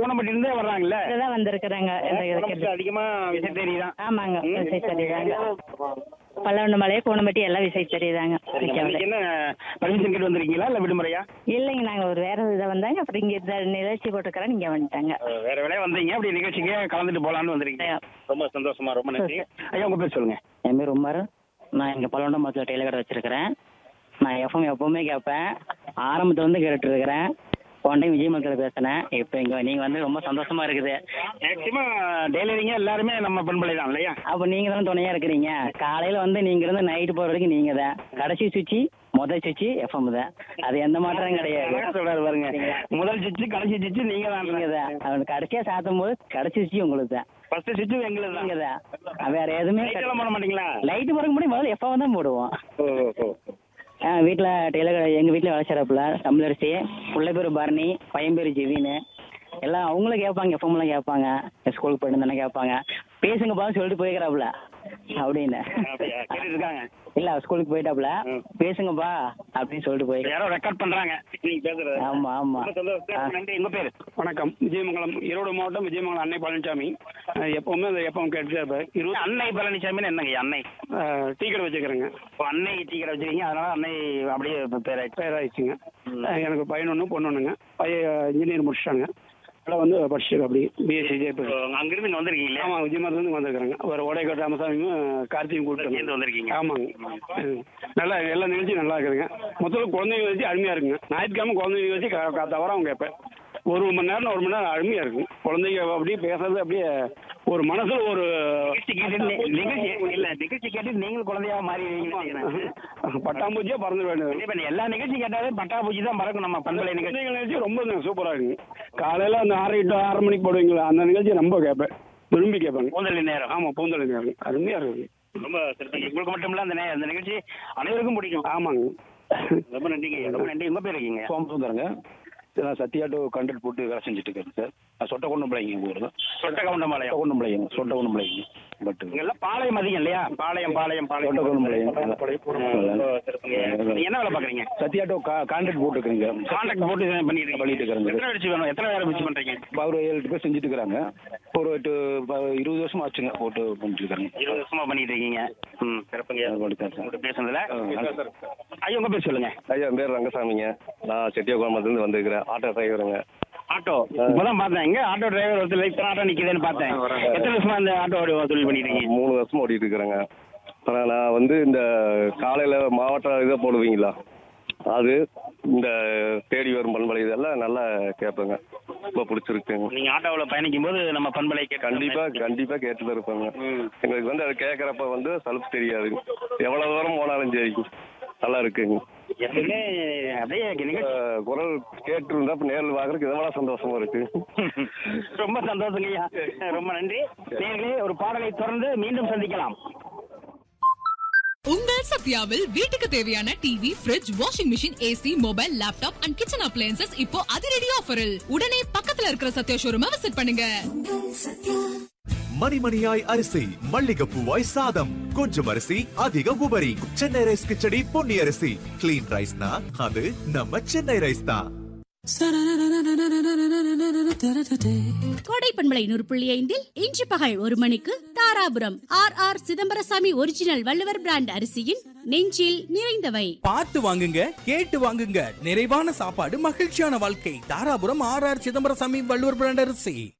கோணம்பட்டி இருந்தே வர்றாங்கல்ல தான் வந்திருக்கிறாங்க இந்த இதுக்கு. கோணம்பட்டி அதிகமா விசைத்தறி தான் ஆமாங்க விசை தெரியுதாங்க பல்லவண்டு மலை கோணம்பட்டி எல்லாம் விசை தெரியுதாங்க சரிங்க இன்னைக்கு என்ன பர்மிஷன் கேட்டு வந்திருக்கீங்களா இல்ல விடுமுறையா இல்லைங்க நாங்க ஒரு வேற இதை வந்தாங்க அப்புறம் இங்க இந்த நிகழ்ச்சி போட்டுக்கிறோம் இங்க வந்துட்டாங்க அஹ் வேற வேலையா வந்தீங்க அப்படி நிகழ்ச்சிக்கு கலந்துட்டு போலான்னு வந்திருக்கீங்க ரொம்ப சந்தோஷமா ரொம்ப நன்றி ஐயா உங்க பேர் சொல்லுங்க என் பேர் உமர் நான் இங்கே பல்லவண்டம் மரத்தில் டெய்லர் கடை வச்சிருக்கிறேன் நான் எஃப்எம் எப்பவுமே கேட்பேன் ஆரம்பத்துல இருந்து கேட்டுட்டு இருக்கிறேன் போன டைம் விஜய் மக்கள் பேசினேன் இப்போ இங்கே நீங்கள் வந்து ரொம்ப சந்தோஷமா இருக்குது மேக்சிமம் டெய்லரிங்க எல்லாருமே நம்ம பண்பலை தான் இல்லையா அப்போ நீங்கள் தான் துணையாக இருக்கிறீங்க காலையில் வந்து நீங்கள் இருந்து நைட்டு போகிற வரைக்கும் நீங்கள் தான் கடைசி சுவிட்சு முதல் சுவிட்சு எஃப்எம் தான் அது எந்த மாற்றமும் கிடையாது அழகா சொல்றாரு பாருங்க முதல் சிச்சு கடைசி சிச்சு நீங்க தான் நீங்கள் தான் அவன் கடைசியாக சாத்தும் போது கடைசி சுவிட்சு உங்களுக்கு தான் ஃபர்ஸ்ட் சிச்சு எங்களுக்கு நீங்கள் தான் தான் வேற எதுவுமே Light எல்லாம் போட மாட்டீங்களா லைட்டு போட முடியும் முதல்ல எஃப்எம் தான் போடுவோம் ஓ ஓ ஆ வீட்டில் டெய்லர் எங்கள் வீட்டில் வேலை செய்கிறப்பில் தமிழரசி பிள்ளை பேர் பரணி பையன் பேர் ஜெவின்னு எல்லாம் அவங்களும் கேட்பாங்க எஃப்எம்லாம் கேட்பாங்க ஸ்கூலுக்கு போயிட்டு தானே கேட்பாங்க பேசுங்கப்பா சொல்லிட்டு போய்க்கிறாப்புல அப்படின்னு அப்படியா? கேட்டுட்டு இருக்காங்க. இல்லை ஸ்கூலுக்கு போயிட்டாப்புல ம். பேசுங்கப்பா அப்படின்னு சொல்லிட்டு போய் யாரோ ரெக்கார்ட் பண்றாங்க நீங்க பேசுறது ஆமா ஆமா ரொம்ப சந்தோஷம். நன்றி உங்க பேரு வணக்கம் விஜயமங்கலம் ஈரோடு மாவட்டம் விஜயமங்கலம் அன்னை பழனிசாமி அஹ் எப்பவுமே அந்த எப்பவும் கேட்டுட்டே இருப்பேன் இருபது அன்னை பழனிசாமி என்னங்க அன்னை அஹ் டீ கடை வச்சுக்கிறேங்க இப்போ அன்னை டீ கடை வச்சிருக்கீங்க அதனால அன்னை அப்படியே பேர் ஆயிடுச்சு பேர் ஆயிடுச்சுங்க அஹ் எனக்கு பையன் ஒன்று பொண்ணு ஒன்றுங்க பையன் இன்ஜினியர் முடிச்சிட்டாங்க அதில் வந்து படிச்சிருக்கு அப்படி பிஎஸ்சி ஜெயப்பூர் அங்கிருந்து இங்க வந்திருக்கீங்களா ஆமாம் விஜயமங்கலத்துலேருந்து வந்திருக்கிறாங்க ஒரு ஓடைக்காட்டு ராமசாமியும் கார்த்தியும் சேர்ந்து கூப்பிட்டு வந்திருக்கீங்க ஆமாங்க ம். நல்லா எல்லா நிகழ்ச்சியும் நல்லா இருக்குதுங்க மொத்தத்தில் குழந்தைங்க நிகழ்ச்சி அருமையாக இருக்குங்க ஞாயிற்றுக்கிழமை குழந்தைங்க நிகழ்ச்சி க- க- தவறாக அவங்க கேட்பேன் ஒரு மணி நேரம் ஒரு மணி நேரம் அருமையாக இருக்கும் குழந்தைங்க அப்படியே பேசுறது அப்படியே ஒரு மனசுல ஒரு நிகழ்ச்சி கேட்டு நி- நிகழ்ச்சி இல்ல நிகழ்ச்சி கேட்டு நீங்களும் குழந்தையா மாறிடுவீங்க பட்டாம்பூச்சியா பறந்து வேண்டும் கண்டிப்பா நீ எல்லா நிகழ்ச்சி கேட்டாலே பட்டாபூச்சி தான் பறக்கும் நம்ம பண்பலை நிகழ்ச்சி குழந்தைங்க நிகழ்ச்சி ரொம்ப சூப்பரா இருக்குங்க காலையில அந்த ஆறு எட்டு ஆறு மணிக்கு போடுவீங்களா அந்த நிகழ்ச்சி ரொம்ப கேட்பேன் விரும்பி கேட்பாங்க பூந்தளி நேரம் ஆமா பூந்தொழி நேரம் அருமையா இருக்கு ரொம்ப சிறப்பு உங்களுக்கு மட்டும் இல்ல அந்த நே- அந்த நிகழ்ச்சி அனைவருக்கும் பிடிக்கும் ஆமாங்க ரொம்ப நன்றிங்க ரொம்ப நன்றி உங்க பேர் இருக்கீங்க சோமசுந்தரங்க நான் சத்யா டு கண்டக்ட் போட்டு வேலை செஞ்சுட்டு இருக்கேன் சார் நான் சொட்ட கொண்டு பிள்ளைங்க எங்கள் ஊர் தான் சொட்ட கவுண்டம்பாளையம் சொட்ட கொண்டு பிள்ளைங்க சொட்ட கொண்டு பிள்ளைங்க பட் இங்கெல்லாம் பாளையம் அதிகம் இல்லையா பாளையம் பாளையம் பாளையம் சொட்ட கொண்டு பிள்ளைங்க ரொம்ப சிறப்புங்க. நீங்க என்ன வேலை பாக்குறீங்க சத்யா டு கான்ட்ராக்ட் போட்டு இருக்கிறீங்க கான்ட்ராக்ட் போட்டு பண்ணிட்டு இருக்கீங்க. பண்ணிட்டு இருக்கிறேங்க. எத்தனை வச்சு வேணும் எத்தனை வேலை வச்சு பண்றீங்க ஒரு ஏழு எட்டு பேர் செஞ்சுட்டு இருக்கிறாங்க ஒரு எட்டு ப- இருபது வருஷம் ஆச்சுங்க போட்டு பண்ணிட்டு இருக்காங்க இருபது வருஷமா பண்ணிட்டு இருக்கீங்க ம் சிறப்புங்க அப்படித்தான் சார். உங்கள்கிட்ட பேசுனதுல ஆ, ஐயா உங்க பேர் சொல்லுங்க ஐயா என் பேர் ரங்கசாமிங்க நான் செட்டியாகுளத்துலேருந்து வந்திருக்கிறேன் ஆட்டோ டிரைவருங்க ஆட்டோ இப்பதான் பார்த்தேன் எங்க ஆட்டோ டிரைவர் ஒருத்தர் இத்தனை ஆட்டோ நிக்குதுன்னு பார்த்தேன் எத்தனை வருஷமா இந்த ஆட்டோ தொழில் பண்ணிட்டு இருக்கீங்க மூணு வருஷமா ஓடிட்டு இருக்கிறேங்க ஆனால் நான் வந்து இந்த காலையில் மாவட்ட இதை போடுவீங்களா அது இந்த தேடி வரும் பண்பலை இதெல்லாம் நல்லா கேட்பேங்க ரொம்ப பிடிச்சிருக்குங்க நீங்க ஆட்டோவில் பயணிக்கும் போது நம்ம பண்பலை கேட்க கண்டிப்பாக கண்டிப்பாக கேட்டு தான் இருப்பாங்க எங்களுக்கு வந்து அது கேட்குறப்ப வந்து சலுப்பு தெரியாது எவ்வளோ தூரம் போனாலும் சரி நல்லா இருக்குங்க எப்பவுமே அப்படியே நிகழ்ச்சி அஹ் குரல் கேட்டுருந்தா இப்போ நேரில் பார்க்குறதுக்கு இதோட சந்தோஷமா இருக்கு ரொம்ப சந்தோஷங்க ஐயா ரொம்ப நன்றி நேர்களே ஒரு பாடலை தொடர்ந்து மீண்டும் சந்திக்கலாம் உங்கள் சத்யாவில் வீட்டுக்கு தேவையான TV fridge washing machine AC mobile laptop and kitchen appliances இப்போ அதிரடி ஆஃபரில் உடனே பக்கத்துல இருக்கிற சத்யா ஷோரூமை விசிட் பண்ணுங்க மணிமணியாய் அரிசி மல்லிகைப்பூவாய் சாதம் கொஞ்சம் அரிசி அதிக உபரி சென்னை ரைஸ் கிச்சடி பொன்னி அரிசி கிளீன் ரைஸ்னா அது நம்ம சென்னை ரைஸ் தான் கோடை பண்பலை நூறு புள்ளி ஐந்தில் இன்று பகல் ஒரு மணிக்கு Dharapuram R R Chidambarasamy original Valluvar brand அரிசியின் நெஞ்சில் நிறைந்தவை பார்த்து வாங்குங்க கேட்டு வாங்குங்க நிறைவான சாப்பாடு மகிழ்ச்சியான வாழ்க்கை Dharapuram R R Chidambarasamy Valluvar brand அரிசி